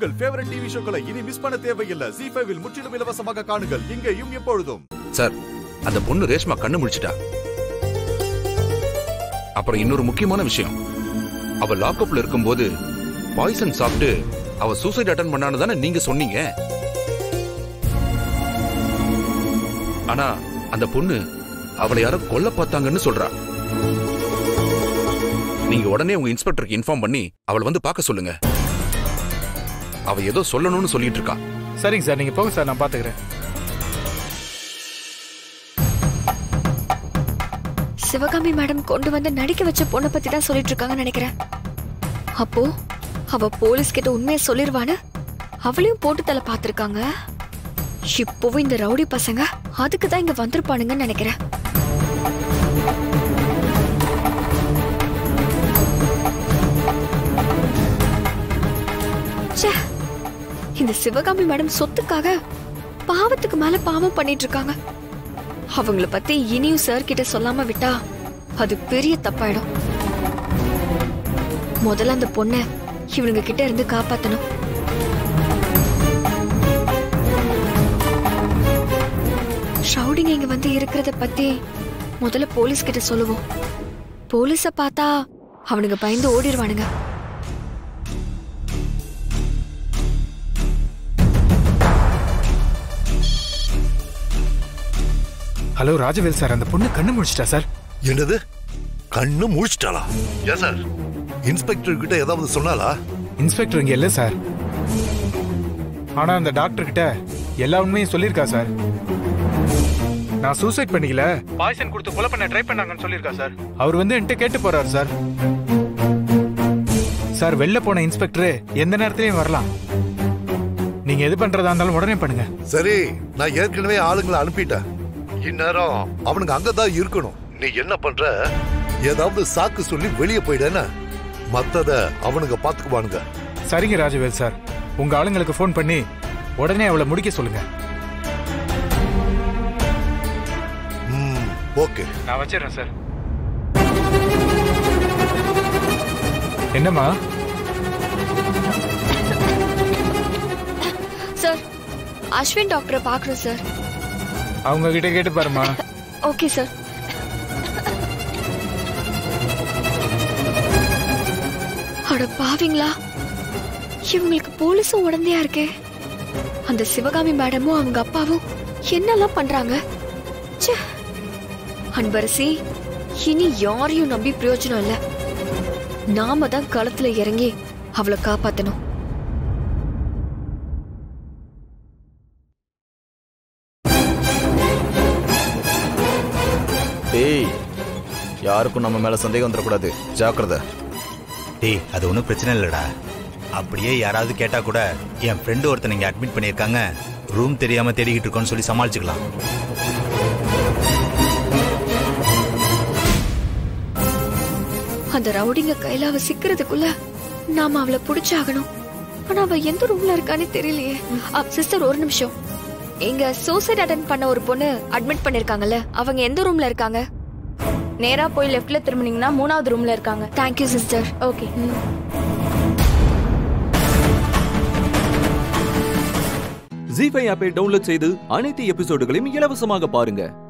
உங்கள் favourite TV ஷோக்களை இனி miss பண்ண தேவையில்லை ஜி ஃபைவில் முற்றிலும் இலவசமாக காணுங்கள் இங்கேயும் எப்பொழுதும் சார் அந்த பொண்ணு ரேஷ்மா கண்ணு முழிச்சிட்டா அப்புறம் இன்னொரு முக்கியமான விஷயம் அவ லாக்அப்ல இருக்கும்போது பாய்சன் சாப்பிட்டு அவ சூசைட் அட்டன் பண்ணான்னு தானே நீங்க சொன்னீங்க ஆனா அந்த பொண்ணு அவளை யாரோ கொல்ல பார்த்தாங்கன்னு சொல்றா நீங்க உடனே உங்க இன்ஸ்பெக்டருக்கு இன்ஃபார்ம் பண்ணி அவளை வந்து பார்க்க சொல்லுங்க அவ ஏதோ சொல்லணும்னு சொல்லிட்டு இருக்கா சரிங்க சார் நீங்க போங்க சார் நான் பாத்துக்கிறேன் சிவகாமி மேடம் கொண்டு வந்து நடிக்க வச்ச பொண்ணை பத்தி தான் சொல்லிட்டு இருக்காங்கன்னு நினைக்கிறேன் அப்போ அவ போலீஸ் கிட்ட உண்மையை சொல்லிருவான்னு அவளையும் போட்டு தலை பார்த்திருக்காங்க இப்போவும் இந்த ரவுடி பசங்க அதுக்கு தான் இங்க வந்திருப்பானுங்கன்னு நினைக்கிறேன் ச்சே, இந்த சிவகாமி மேடம் சொத்துக்காக பாவத்துக்கு மேல பாவம் பண்ணிட்டு இருக்காங்க அவங்கள பத்தி இனியும் சார் கிட்ட சொல்லாம விட்டா அது பெரிய தப்பாயிடும் முதல்ல அந்த பொண்ண இவனுங்க கிட்ட இருந்து காப்பாத்தணும் ஷவுடிங்க இங்க வந்து இருக்கிறத பத்தி முதல்ல போலீஸ் கிட்ட சொல்லுவோம் போலீஸ பார்த்தா அவனுங்க பயந்து ஓடிடுவானுங்க ஹலோ ராஜவேல் சார் அந்த பொண்ணு கண்ணு முழிச்சிட்டா சார் என்னது கண்ணு முழிச்சிட்டாளா ஏன் சார் இன்ஸ்பெக்டர் கிட்ட ஏதாவது சொன்னாலா இன்ஸ்பெக்டர் இங்க இல்ல சார் ஆனா அந்த டாக்டர் கிட்ட எல்லா உண்மையும் சொல்லியிருக்கா சார் நான் சூசைட் பண்ணிக்கல பாய்சன் கொடுத்து கொலை பண்ண ட்ரை பண்ணாங்கன்னு சொல்லியிருக்கா சார் அவர் வந்து என்கிட்ட கேட்டு போறாரு சார் சார் வெளில போன இன்ஸ்பெக்டர் எந்த நேரத்திலயும் வரலாம் நீங்க எது பண்றதா இருந்தாலும் உடனே பண்ணுங்க சரி நான் ஏற்கனவே ஆளுங்களை அனுப்பிட்டேன் இந்நேரம் அவனுங்க அங்கதான் இருக்கணும் நீ என்ன பண்ற ஏதாவது சாக்கு சொல்லி வெளியே போயிடன மத்தத அவனுங்க பாத்துக்குவானுங்க சரிங்க ராஜவேல் சார் உங்க ஆளுங்களுக்கு ஃபோன் பண்ணி உடனே அவளை முடிக்க சொல்லுங்க ம் ஓகே நான் வச்சிடுறேன் சார் என்னம்மா சார் அஸ்வின் டாக்டரை பார்க்கணும் சார் அவங்க கிட்ட கேட்டு பாருமா ஓகே சார் அட பாவிங்களா இவங்களுக்கு போலீஸும் உடந்தையா இருக்கே அந்த சிவகாமி மேடமும் அவங்க அப்பாவும் என்னெல்லாம் பண்றாங்க ச்சே. அன்பரசி இனி யாரையும் நம்பி பிரயோஜனம் இல்ல நாம தான் களத்துல இறங்கி அவளை காப்பாத்தணும் டேய் யாருக்கும் நம்ம மேல சந்தேகம் வந்துடக்கூடாது ஜாக்கிரதை டேய் அது ஒன்றும் பிரச்சனை இல்லைடா அப்படியே யாராவது கேட்டா கூட என் ஃப்ரெண்டு ஒருத்தன் இங்கே அட்மிட் பண்ணியிருக்காங்க ரூம் தெரியாம தேடிக்கிட்டு இருக்கோன்னு சொல்லி சமாளிச்சுக்கலாம் அந்த ரவுடிங்க கையில அவ சிக்கிறதுக்குள்ள நாம அவளை புடிச்சாகணும் ஆனா அவ எந்த ரூம்ல இருக்கானே தெரியலையே சிஸ்டர் ஒரு நிமிஷம் எங்க சூசைட் அட்டன் பண்ண ஒரு பொண்ணு அட்மிட் பண்ணிருக்காங்கல்ல அவங்க எந்த ரூம்ல இருக்காங்க நேரா போய் லெஃப்ட்ல திரும்பினீங்கன்னா மூணாவது ரூம்ல இருக்காங்க thank you sister okay Zee five ஆப்பை டவுன்லோட் செய்து அனைத்து எபிசோடுகளையும் இலவசமாக பாருங்க